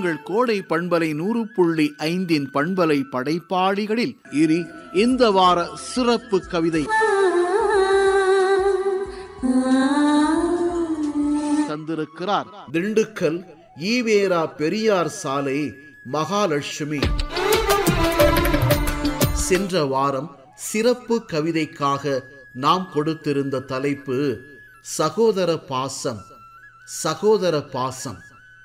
உங்கள் கோடை பண்பலை நூறு புள்ளி ஐந்தின் பண்பலை படைப்பாளிகளில் இனி இந்த வார சிறப்பு கவிதை தந்திருக்கிறார் திண்டுக்கல் ஈவேரா பெரியார் சாலை மகாலட்சுமி சென்ற வாரம் சிறப்பு கவிதைக்காக நாம் கொடுத்திருந்த தலைப்பு சகோதர பாசம் சகோதர பாசம்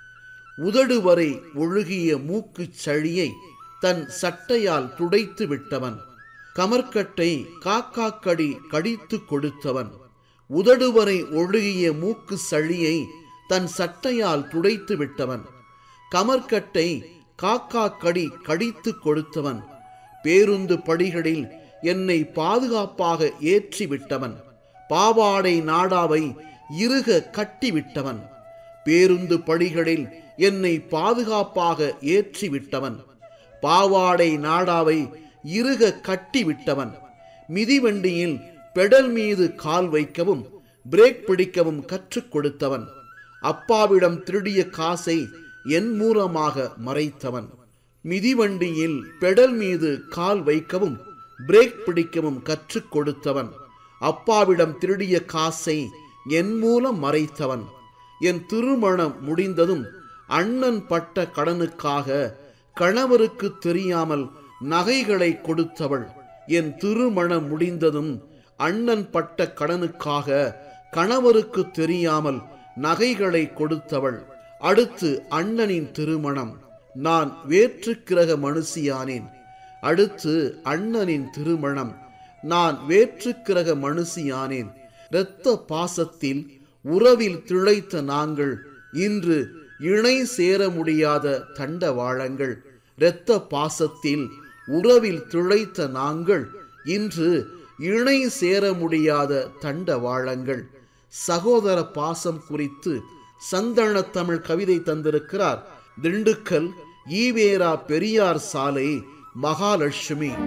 உதடு வரை ஒழுகிய மூக்குச் சழியை தன் சட்டையால் துடைத்து விட்டவன் கமர்க்கட்டை காக்காக்கடி கடித்து கொடுத்தவன் உதடு வரை ஒழுகிய மூக்கு சழியை தன் சட்டையால் துடைத்து விட்டவன் கமர்க்கட்டை காக்காக்கடி கடித்து கொடுத்தவன் பேருந்து படிகளில் என்னை பாதுகாப்பாக ஏற்றி விட்டவன் பாவாடை நாடாவை இறுக கட்டி விட்டவன் பேருந்து படிகளில் என்னை பாதுகாப்பாக ஏற்றி விட்டவன் பாவாடை நாடாவை இறுக கட்டி விட்டவன் மிதிவண்டியில் பெடல் மீது கால் வைக்கவும் பிரேக் பிடிக்கவும் கற்றுக் கொடுத்தவன் அப்பாவிடம் திருடிய காசை என் மூலமாக மறைத்தவன் மிதிவண்டியில் பெடல் மீது கால் வைக்கவும் பிரேக் பிடிக்கவும் கற்றுக் கொடுத்தவன் அப்பாவிடம் திருடிய காசை என் மூலம் மறைத்தவன் என் திருமணம் முடிந்ததும் அண்ணன் பட்ட கடனுக்காக கணவருக்கு தெரியாமல் நகைகளை கொடுத்தவள் என் திருமணம் முடிந்ததும் அண்ணன் பட்ட கடனுக்காக கணவருக்கு தெரியாமல் நகைகளை கொடுத்தவள் அடுத்து அண்ணனின் திருமணம் நான் வேற்று கிரக மனுஷியானேன் அடுத்து அண்ணனின் திருமணம் நான் வேற்று கிரக மனுஷியானேன் இரத்த பாசத்தில் உறவில் திளைத்த நாங்கள் இன்று இணை சேர முடியாத தண்டவாளங்கள் இரத்த பாசத்தில் உறவில் திளைத்த நாங்கள் இன்று இணை சேர முடியாத தண்டவாளங்கள் சகோதர பாசம் குறித்து சந்தன தமிழ் கவிதை தந்திருக்கிறார் திண்டுக்கல் ஈவேரா பெரியார் சாலை மகாலட்சுமி